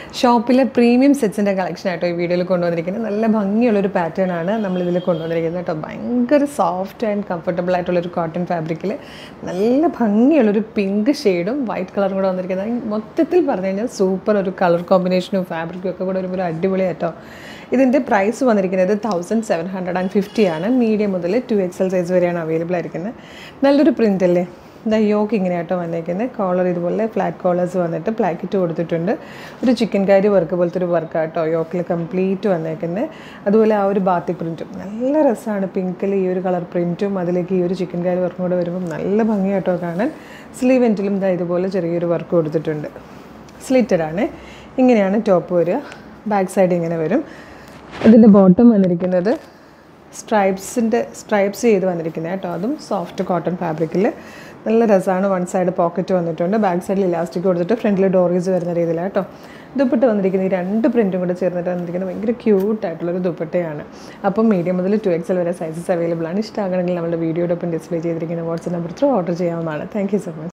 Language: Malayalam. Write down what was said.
ഷോപ്പിലെ പ്രീമിയം സെറ്റ്സിൻ്റെ കളക്ഷൻ ആയിട്ടോ ഈ വീഡിയോയിൽ കൊണ്ടുവന്നിരിക്കുന്നത് നല്ല ഭംഗിയുള്ളൊരു പാറ്റേൺ ആണ് നമ്മളിതിൽ കൊണ്ടുവന്നിരിക്കുന്നത് കേട്ടോ ഭയങ്കര സോഫ്റ്റ് ആൻഡ് കംഫർട്ടബിൾ ആയിട്ടുള്ളൊരു കോട്ടൺ ഫാബ്രിക്കിൽ നല്ല ഭംഗിയുള്ളൊരു പിങ്ക് ഷെയ്ഡും വൈറ്റ് കളറും കൂടെ വന്നിരിക്കുന്നത് മൊത്തത്തിൽ പറഞ്ഞു കഴിഞ്ഞാൽ സൂപ്പർ ഒരു കളർ കോമ്പിനേഷനും ഫാബ്രിക്കും ഒക്കെ കൂടെ വരുമ്പോൾ ഒരു അടിപൊളിയായിട്ടോ ഇതിൻ്റെ പ്രൈസ് വന്നിരിക്കുന്നത് thousand seven hundred and fifty ആണ് മീഡിയം മുതൽ ടു എക്സൽ സൈസ് വരെയാണ് അവൈലബിൾ ആയിരിക്കുന്നത് നല്ലൊരു പ്രിൻ്റ് അല്ലേ ഇതാ യോക്ക് ഇങ്ങനെയാട്ടോ വന്നേക്കുന്നത് കോളർ ഇതുപോലെ ഫ്ലാറ്റ് കോളേഴ്സ് വന്നിട്ട് പ്ലാക്കറ്റ് കൊടുത്തിട്ടുണ്ട് ഒരു ചിക്കൻ കാരി വർക്ക് പോലത്തെ ഒരു വർക്കാട്ടോ യോക്കിൽ കംപ്ലീറ്റ് വന്നേക്കുന്നത് അതുപോലെ ആ ഒരു ബാത്തിക് പ്രിൻറ്റും നല്ല രസമാണ് പിങ്കിൽ ഈ ഒരു കളർ പ്രിൻറ്റും അതിലേക്ക് ഈ ഒരു ചിക്കൻ കാരി വർക്കും കൂടെ വരുമ്പോൾ നല്ല ഭംഗിയാട്ടോ കാണാൻ സ്ലീവ് എൻറ്റിലും ഇതാ ഇതുപോലെ ചെറിയൊരു വർക്ക് കൊടുത്തിട്ടുണ്ട് സ്ലിറ്റഡ് ആണ് ഇങ്ങനെയാണ് ടോപ്പ് വരിക ബാക്ക് സൈഡ് ഇങ്ങനെ വരും ഇതിൻ്റെ ബോട്ടം വന്നിരിക്കുന്നത് സ്ട്രൈപ്സിൻ്റെ സ്ട്രൈപ്സ് ചെയ്ത് വന്നിരിക്കുന്നത് കേട്ടോ അതും സോഫ്റ്റ് കോട്ടൺ ഫാബ്രിക്കിൽ നല്ല രസമാണ് വൺ സൈഡ് പോക്കറ്റ് വന്നിട്ടുണ്ട് ബാക്ക് സൈഡിൽ ഇലാസ്റ്റിക് കൊടുത്തിട്ട് ഫ്രണ്ടിൽ ഡോറീസ് വരുന്ന രീതിയിലാണ് കേട്ടോ ദുപ്പട്ട വന്നിരിക്കുന്ന ഈ രണ്ട് പ്രിൻറ്റും കൂടെ ചേർന്നിട്ട് വന്നിരിക്കുന്നത് ഭയങ്കര ക്യൂട്ട് ആയിട്ടുള്ളൊരു ദുപ്പട്ടയാണ് അപ്പം മീഡിയം മുതൽ ടു എക്സൽ വരെ സൈസസ് അവൈലബിൾ ആണ് ഇഷ്ടമാകണമെങ്കിൽ നമ്മുടെ വീഡിയോടൊപ്പം ഡിസ്പ്ലേ ചെയ്തിരിക്കുന്ന വാട്സ്ആപ്പ് നമ്പർ ത്രൂ ഓർഡർ ചെയ്യാവുന്നതാണ് താങ്ക് യു സോ മച്ച്